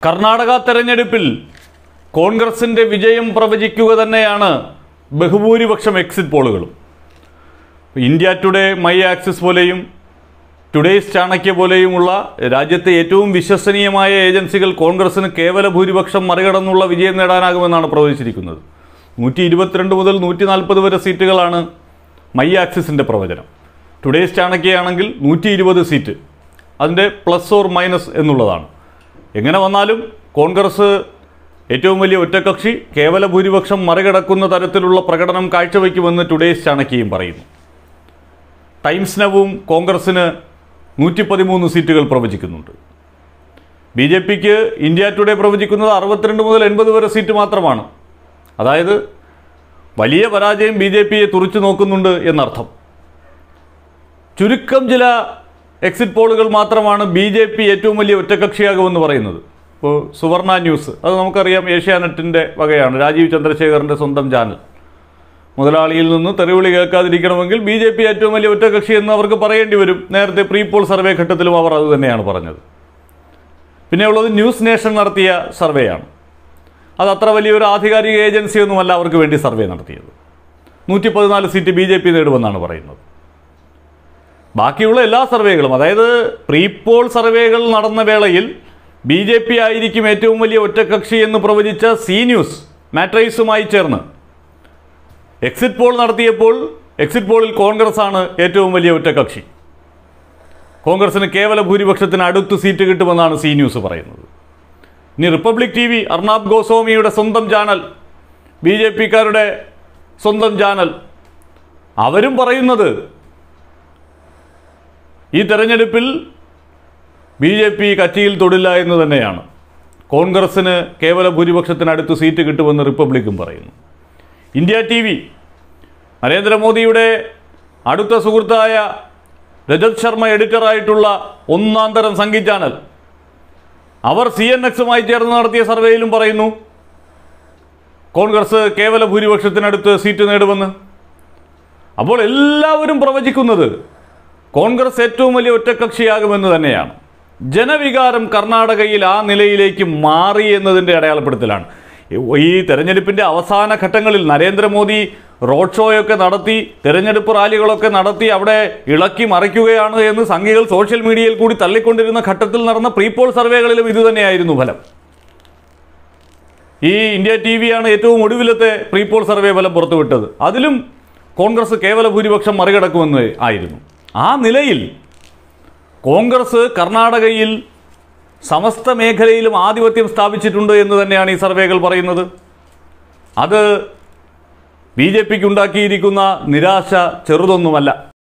കർണാടക തെരഞ്ഞെടുപ്പിൽ കോൺഗ്രസിൻ്റെ വിജയം പ്രവചിക്കുക തന്നെയാണ് ബഹുഭൂരിപക്ഷം എക്സിറ്റ് പോളുകളും ഇന്ത്യ ടുഡേ മൈ ആക്സിസ് പോലെയും ടുഡേസ് ചാണക്യ പോലെയുമുള്ള രാജ്യത്തെ ഏറ്റവും വിശ്വസനീയമായ ഏജൻസികൾ കോൺഗ്രസിന് കേവല ഭൂരിപക്ഷം മറികടന്നുള്ള വിജയം നേടാനാകുമെന്നാണ് പ്രവചിച്ചിരിക്കുന്നത് നൂറ്റി ഇരുപത്തിരണ്ട് മുതൽ നൂറ്റി നാൽപ്പത് വരെ സീറ്റുകളാണ് മൈ ആക്സിസിൻ്റെ പ്രവചനം ടുഡേസ് ചാണക്യയാണെങ്കിൽ നൂറ്റി ഇരുപത് സീറ്റ് അതിൻ്റെ പ്ലസ് ഓർ മൈനസ് എന്നുള്ളതാണ് എങ്ങനെ വന്നാലും കോൺഗ്രസ് ഏറ്റവും വലിയ ഒറ്റക്കക്ഷി കേവല ഭൂരിപക്ഷം മറികടക്കുന്ന തരത്തിലുള്ള പ്രകടനം കാഴ്ചവെക്കുമെന്ന് ടുഡേസ് ചാണക്യയും പറയുന്നു ടൈംസ് നവും കോൺഗ്രസിന് നൂറ്റി പതിമൂന്ന് സീറ്റുകൾ പ്രവചിക്കുന്നുണ്ട് ബി ജെ പിക്ക് ഇന്ത്യ ടുഡേ പ്രവചിക്കുന്നത് അറുപത്തിരണ്ട് മുതൽ എൺപത് വരെ സീറ്റ് മാത്രമാണ് അതായത് വലിയ പരാജയം ബി ജെ പിയെ തുറച്ചു നോക്കുന്നുണ്ട് എന്നർത്ഥം ചുരുക്കം ചില എക്സിറ്റ് പോളുകൾ മാത്രമാണ് ബി ജെ പി ഏറ്റവും വലിയ ഒറ്റക്കക്ഷിയാകുമെന്ന് പറയുന്നത് ഇപ്പോൾ സുവർണ ന്യൂസ് അത് നമുക്കറിയാം ഏഷ്യാനെറ്റിൻ്റെ വകയാണ് രാജീവ് ചന്ദ്രശേഖറിൻ്റെ സ്വന്തം ചാനൽ മുതലാളിയിൽ നിന്ന് തെറിവിളി കേൾക്കാതിരിക്കണമെങ്കിൽ ബി ജെ പി ഏറ്റവും വലിയ ഒറ്റകക്ഷി എന്ന് അവർക്ക് പറയേണ്ടി വരും നേരത്തെ പ്രീ പോൾ സർവേ ഘട്ടത്തിലും അവർ അത് തന്നെയാണ് പറഞ്ഞത് പിന്നെ ഉള്ളത് ന്യൂസ് നേഷൻ നടത്തിയ സർവേയാണ് അത് അത്ര വലിയൊരു ആധികാരിക ഏജൻസിയൊന്നുമല്ല അവർക്ക് വേണ്ടി സർവേ നടത്തിയത് നൂറ്റി പതിനാല് സീറ്റ് ബി ജെ പി നേടുമെന്നാണ് പറയുന്നത് ബാക്കിയുള്ള എല്ലാ സർവേകളും അതായത് പ്രീ പോൾ സർവേകൾ നടന്ന വേളയിൽ ബി ജെ പി ആയിരിക്കും ഏറ്റവും വലിയ ഒറ്റക്കക്ഷി എന്ന് പ്രവചിച്ച സി ന്യൂസ് മാട്രൈസുമായി ചേർന്ന് എക്സിറ്റ് പോൾ നടത്തിയപ്പോൾ എക്സിറ്റ് പോളിൽ കോൺഗ്രസ് ആണ് ഏറ്റവും വലിയ ഒറ്റക്കക്ഷി കോൺഗ്രസിന് കേവല ഭൂരിപക്ഷത്തിന് അടുത്ത് സീറ്റ് കിട്ടുമെന്നാണ് സി ന്യൂസ് പറയുന്നത് ഇനി റിപ്പബ്ലിക് ടി വി അർണാബ് ഗോസ്വാമിയുടെ സ്വന്തം ചാനൽ ബി ജെ പിക്കാരുടെ സ്വന്തം ചാനൽ അവരും പറയുന്നത് ഈ തെരഞ്ഞെടുപ്പിൽ ബി ജെ പി കച്ചിയിൽ തൊടില്ല എന്ന് തന്നെയാണ് കോൺഗ്രസിന് കേവല ഭൂരിപക്ഷത്തിനടുത്ത് സീറ്റ് കിട്ടുമെന്ന് റിപ്പബ്ലിക്കും പറയുന്നു ഇന്ത്യ ടി വി നരേന്ദ്രമോദിയുടെ അടുത്ത സുഹൃത്തായ രജത് ശർമ്മ എഡിറ്ററായിട്ടുള്ള ഒന്നാം തരം സംഗീത് ചാനൽ അവർ സി എൻ എക്സുമായി ചേർന്ന് നടത്തിയ സർവേയിലും പറയുന്നു കോൺഗ്രസ് കേവല ഭൂരിപക്ഷത്തിനടുത്ത് സീറ്റ് നേടുമെന്ന് അപ്പോൾ എല്ലാവരും പ്രവചിക്കുന്നത് കോൺഗ്രസ് ഏറ്റവും വലിയ ഒറ്റക്കക്ഷിയാകുമെന്ന് തന്നെയാണ് ജനവികാരം കർണാടകയിൽ ആ നിലയിലേക്ക് മാറി എന്നതിൻ്റെ അടയാളപ്പെടുത്തലാണ് ഈ തെരഞ്ഞെടുപ്പിൻ്റെ അവസാന ഘട്ടങ്ങളിൽ നരേന്ദ്രമോദി റോഡ് ഷോയൊക്കെ നടത്തി തെരഞ്ഞെടുപ്പ് റാലികളൊക്കെ നടത്തി അവിടെ ഇളക്കി മറിക്കുകയാണ് എന്ന് സംഘികൾ സോഷ്യൽ മീഡിയയിൽ കൂടി തള്ളിക്കൊണ്ടിരുന്ന ഘട്ടത്തിൽ നടന്ന പ്രീപോൾ സർവേകളിലും ഇതുതന്നെയായിരുന്നു ഫലം ഈ ഇന്ത്യ ടി വിയാണ് ഏറ്റവും ഒടുവിലത്തെ പ്രീപോൾ സർവേ ഫലം പുറത്തുവിട്ടത് അതിലും കോൺഗ്രസ് കേവല ഭൂരിപക്ഷം മറികടക്കുമെന്ന് ആയിരുന്നു ആ നിലയിൽ കോൺഗ്രസ് കർണാടകയിൽ സമസ്ത മേഖലയിലും ആധിപത്യം സ്ഥാപിച്ചിട്ടുണ്ട് എന്ന് തന്നെയാണ് ഈ സർവേകൾ പറയുന്നത് അത് ബി ജെ പിക്ക് ഉണ്ടാക്കിയിരിക്കുന്ന നിരാശ ചെറുതൊന്നുമല്ല